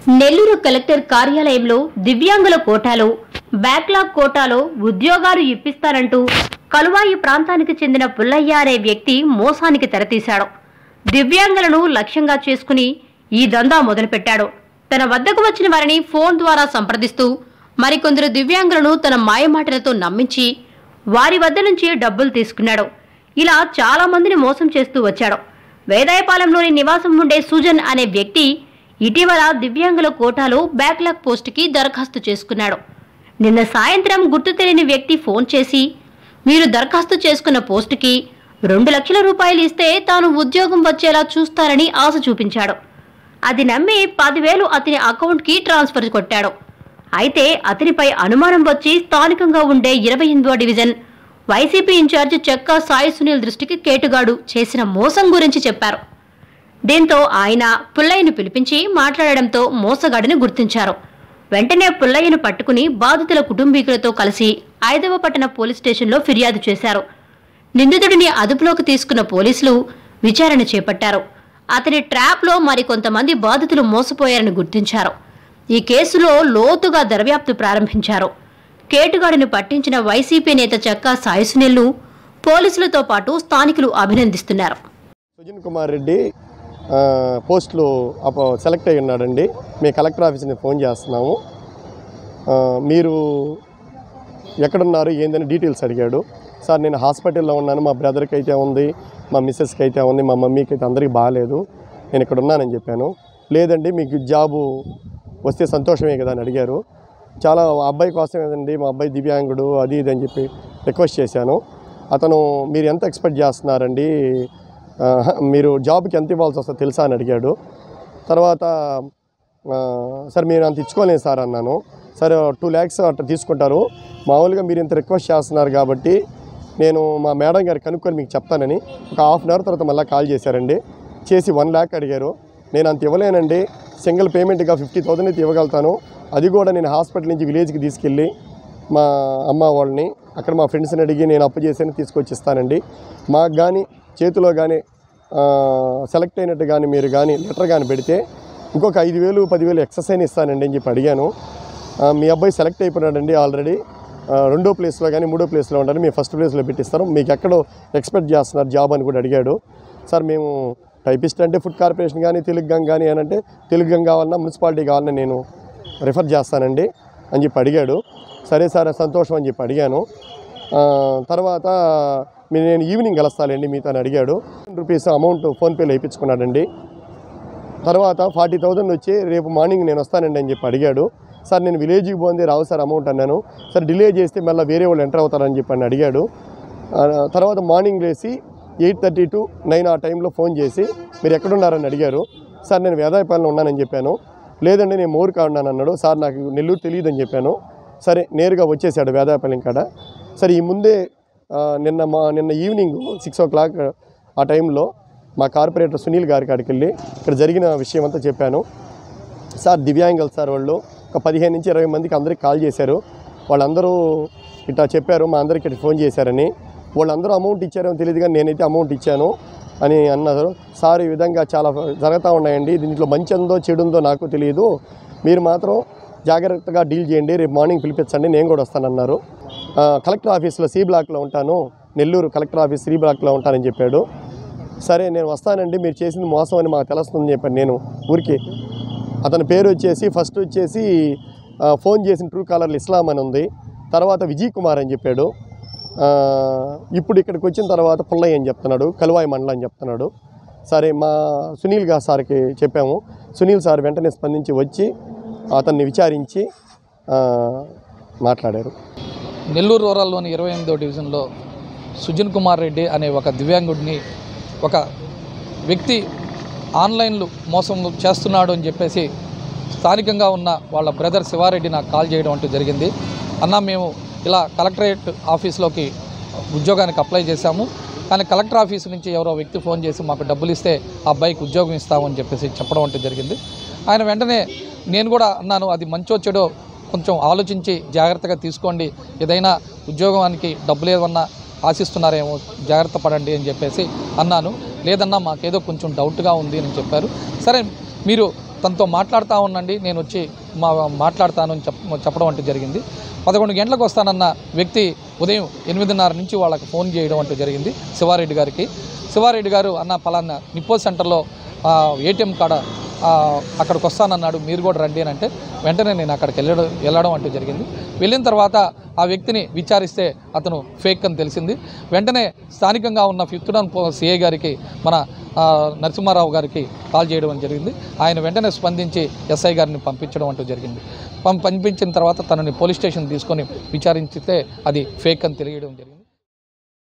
Nellore collector కార్యాలయంలో దివ్యాంగుల కోటాలో బ్యాక్లాగ్ కోటాలో ఉద్యోగాలు ఇప్పిస్తానంటూ కలువాయి ప్రాంతానికి చెందిన పుల్లయ్య అనే వ్యక్తి మోసానికి తెరతీశాడు దివ్యాంగులను లక్ష్యంగా చేసుకుని ఈ దందా మొదలుపెట్టాడు తన వద్దకు వచ్చిన వారిని ఫోన్ ద్వారా సంప్రదిస్తూ మరికొందరు దివ్యాంగులను తన మాయమాటలతో నమ్మించి వారి వద్ద నుంచి డబ్బులు తీసుకున్నాడు ఇలా చాలా మందిని మోసం చేస్తూ వచ్చాడు వేదాయపాలెంలోని నివాసం ఉండే సుజన్ అనే వ్యక్తి ఇటీవల దివ్యాంగుల కోటాలో బ్యాక్లాగ్ పోస్టుకి దరఖాస్తు చేసుకున్నాడు నిన్న సాయంత్రం గుర్తు తెలియని వ్యక్తి ఫోన్ చేసి మీరు దరఖాస్తు చేసుకున్న పోస్టుకి రెండు లక్షల రూపాయలు ఇస్తే తాను ఉద్యోగం వచ్చేలా చూస్తారని ఆశ చూపించాడు అది నమ్మి పదివేలు అతని అకౌంట్కి ట్రాన్స్ఫర్ కొట్టాడు అయితే అతనిపై అనుమానం వచ్చి స్థానికంగా ఉండే ఇరవై ఎనిమిదో డివిజన్ వైసీపీ ఇన్ఛార్జ్ చెక్కా సాయి సునీల్ దృష్టికి కేటుగాడు చేసిన మోసం గురించి చెప్పారు దీంతో ఆయన పుల్లయ్యను పిలిపించి మాట్లాడడంతో మోసగాడిని గుర్తించారు వెంటనే పుల్లయ్యను పట్టుకుని బాధితుల కుటుంబీకులతో కలిసి ఐదవ పట్టణ పోలీస్ స్టేషన్లో ఫిర్యాదు చేశారు నిందితుడిని అదుపులోకి తీసుకున్న పోలీసులు విచారణ చేపట్టారు అతని ట్రాప్లో మరికొంతమంది బాధితులు మోసపోయారని గుర్తించారు ఈ కేసులో లోతుగా దర్యాప్తు ప్రారంభించారు కేటుగాడిని పట్టించిన వైసీపీ నేత చక్కా సాయి సునీల్ను పోలీసులతో పాటు స్థానికులు అభినందిస్తున్నారు సుజన్ కుమార్ రెడ్డి ఆ, పోస్టులు అప సెలెక్ట్ అయ్యి ఉన్నాడండి మీ కలెక్టర్ ఆఫీస్ని ఫోన్ చేస్తున్నాము ఆ, మీరు ఎక్కడున్నారు ఏందని డీటెయిల్స్ అడిగాడు సార్ నేను హాస్పిటల్లో ఉన్నాను మా బ్రదర్కి అయితే ఉంది మా మిస్సెస్కి అయితే ఉంది మా మమ్మీకి అయితే అందరికీ బాగాలేదు నేను ఇక్కడ ఉన్నానని చెప్పాను లేదండి మీకు జాబు వస్తే సంతోషమే కదా అని అడిగారు చాలా ఆ అబ్బాయి కోసం కదండి మా అబ్బాయి దివ్యాంగుడు అది ఇది అని చెప్పి రిక్వెస్ట్ చేశాను అతను మీరు ఎంత ఎక్స్పెక్ట్ చేస్తున్నారండి ఆ, మీరు జాబ్కి ఎంత ఇవ్వాల్సి వస్తుందో తెలుసా అని అడిగాడు తర్వాత ఆ, సార్ మీరు అంత ఇచ్చుకోలేను సార్ అన్నాను సరే టూ ల్యాక్స్ అట్లా తీసుకుంటారు మామూలుగా మీరు ఇంత రిక్వెస్ట్ చేస్తున్నారు కాబట్టి నేను మా మేడం గారికి కనుక్కొని మీకు చెప్తానని ఒక హాఫ్ అన్ అవర్ తర్వాత మళ్ళీ కాల్ చేశారండి చేసి వన్ ల్యాక్ అడిగారు నేను అంత ఇవ్వలేనండి సింగిల్ పేమెంట్గా ఫిఫ్టీ థౌసండ్ అయితే ఇవ్వగలుగుతాను అది కూడా నేను హాస్పిటల్ నుంచి విలేజ్కి తీసుకెళ్ళి మా అమ్మ వాళ్ళని అక్కడ మా ఫ్రెండ్స్ని అడిగి నేను అప్పు చేసి తీసుకొచ్చి ఇస్తానండి మాకు కానీ చేతిలో కానీ సెలెక్ట్ అయినట్టు కానీ మీరు కానీ లెటర్ కానీ పెడితే ఇంకొక ఐదు వేలు పదివేలు ఎక్సర్సైజ్ ఇస్తానండి అని చెప్పి అడిగాను ఆ, మీ అబ్బాయి సెలెక్ట్ అయిపోయినాడండి ఆల్రెడీ ఆ, రెండో ప్లేస్లో కానీ మూడో ప్లేస్లో ఉంటారు మీ ఫస్ట్ ప్లేస్లో పెట్టిస్తారు మీకు ఎక్కడో ఎక్స్పెక్ట్ చేస్తున్నారు జాబ్ అని కూడా అడిగాడు సార్ మేము టైపిస్ట్ అంటే ఫుడ్ కార్పొరేషన్ కానీ తెలుగు గంగ్ కానీ అని అంటే తెలుగు గంగ్ కావాలన్నా మున్సిపాలిటీ కావాలన్నా నేను రిఫర్ చేస్తానండి అని చెప్పి అడిగాడు సరే సార్ సంతోషం అని చెప్పి అడిగాను ఆ, తర్వాత మీ నేను ఈవినింగ్ కలుస్తానండి మీతో అని అడిగాడు రూపీస్ అమౌంట్ ఫోన్పేలో వేయించుకున్నాడండి తర్వాత ఫార్టీ థౌజండ్ వచ్చి రేపు మార్నింగ్ నేను వస్తానండి అని చెప్పి అడిగాడు సార్ నేను విలేజ్కి పోంది రావు సార్ అమౌంట్ అన్నాను సార్ డిలే చేస్తే మళ్ళీ వేరే వాళ్ళు ఎంటర్ అవుతారని చెప్పి అని అడిగాడు ఆ, తర్వాత మార్నింగ్ లేచి ఎయిట్ థర్టీ టు నైన్ ఆ టైంలో ఫోన్ చేసి మీరు ఎక్కడున్నారని అడిగారు సార్ నేను వేదాయపాలెంలో ఉన్నానని చెప్పాను లేదండి నేను మోరుకా ఉన్నాను అన్నాడు సార్ నాకు నెల్లూరు తెలియదని చెప్పాను సరే నేరుగా వచ్చేసాడు వేదాయపాలెం కాడ సరే ఈ ముందే ఆ, నిన్న మా నిన్న ఈవినింగ్ సిక్స్ ఓ క్లాక్ ఆ టైంలో మా కార్పొరేటర్ సునీల్ గారి కాడికి వెళ్ళి ఇక్కడ జరిగిన విషయం అంతా చెప్పాను సార్ దివ్యాంగులు సార్ వాళ్ళు ఒక పదిహేను నుంచి ఇరవై మందికి అందరికి కాల్ చేశారు వాళ్ళందరూ ఇట్లా చెప్పారు మా అందరికి ఇట్లా ఫోన్ చేశారని వాళ్ళందరూ అమౌంట్ ఇచ్చారేమో తెలియదు కానీ నేనైతే అమౌంట్ ఇచ్చాను అని అన్నారు సార్ ఈ విధంగా చాలా జరుగుతూ ఉన్నాయండి దీంట్లో మంచి ఉందో చెడు ఉందో నాకు తెలియదు మీరు మాత్రం జాగ్రత్తగా డీల్ చేయండి రేపు మార్నింగ్ పిలిపించండి నేను కూడా వస్తానన్నారు ఆ, కలెక్టర్ ఆఫీస్లో సి బ్లాక్లో ఉంటాను నెల్లూరు కలెక్టర్ ఆఫీస్ సి బ్లాక్లో ఉంటానని చెప్పాడు సరే నేను వస్తానండి మీరు చేసింది మోసం అని మాకు తెలుస్తుందని చెప్పాను నేను ఊరికి అతని పేరు వచ్చేసి ఫస్ట్ వచ్చేసి ఆ, ఫోన్ చేసిన ట్రూ కాలర్లు ఇస్లాం అని ఉంది తర్వాత విజయ్ కుమార్ అని చెప్పాడు ఆ, ఇప్పుడు ఇక్కడికి వచ్చిన తర్వాత పుల్లయ్య అని చెప్తున్నాడు కలువాయి మండలం అని చెప్తున్నాడు సరే మా సునీల్ గా సార్కి చెప్పాము సునీల్ సార్ వెంటనే స్పందించి వచ్చి అతన్ని విచారించి ఆ, మాట్లాడారు నెల్లూరు రూరల్లోని ఇరవై ఎనిమిదో డివిజన్లో సుజన్ కుమార్ రెడ్డి అనే ఒక దివ్యాంగుడిని ఒక వ్యక్తి ఆన్లైన్లో మోసం చేస్తున్నాడు అని చెప్పేసి స్థానికంగా ఉన్న వాళ్ళ బ్రదర్ శివారెడ్డి నాకు కాల్ చేయడం అంటూ జరిగింది అన్న మేము ఇలా కలెక్టరేట్ ఆఫీస్లోకి ఉద్యోగానికి అప్లై చేశాము కానీ కలెక్టర్ ఆఫీస్ నుంచి ఎవరో వ్యక్తి ఫోన్ చేసి మాకు డబ్బులు ఇస్తే ఆ అబ్బాయికి ఉద్యోగం ఇస్తామని చెప్పేసి చెప్పడం అంటూ జరిగింది ఆయన వెంటనే నేను కూడా అన్నాను అది మంచో చెడో కొంచెం ఆలోచించి జాగ్రత్తగా తీసుకోండి ఏదైనా ఉద్యోగానికి డబ్బులు ఏమన్నా ఆశిస్తున్నారేమో జాగ్రత్త పడండి అని చెప్పేసి అన్నాను లేదన్నా మాకేదో కొంచెం డౌట్గా ఉంది అని చెప్పారు సరే మీరు తనతో మాట్లాడుతూ ఉండండి నేను వచ్చి మా మాట్లాడతాను అని చెప్ చెప్పడం అంటూ జరిగింది పదకొండు గంటలకు వస్తానన్న వ్యక్తి ఉదయం ఎనిమిదిన్నర నుంచి వాళ్ళకి ఫోన్ చేయడం అంటూ జరిగింది శివారెడ్డి గారికి శివారెడ్డి గారు అన్న పలానా నిప్పో సెంటర్లో ఏటీఎం కాడ ఆ, అక్కడికి వస్తానన్నాడు మీరు కూడా రండి అని అంటే వెంటనే నేను అక్కడికి వెళ్ళడం వెళ్ళడం అంటూ జరిగింది వెళ్ళిన తర్వాత ఆ వ్యక్తిని విచారిస్తే అతను ఫేక్ అని తెలిసింది వెంటనే స్థానికంగా ఉన్న ఫిఫ్త్ డౌన్ సిఐ గారికి మన ఆ, నరసింహారావు గారికి కాల్ చేయడం అని జరిగింది ఆయన వెంటనే స్పందించి ఎస్ఐ గారిని పంపించడం అంటూ జరిగింది పం- పంపించిన తర్వాత తనని పోలీస్ స్టేషన్ తీసుకొని విచారించితే అది ఫేక్ అని తెలియడం జరిగింది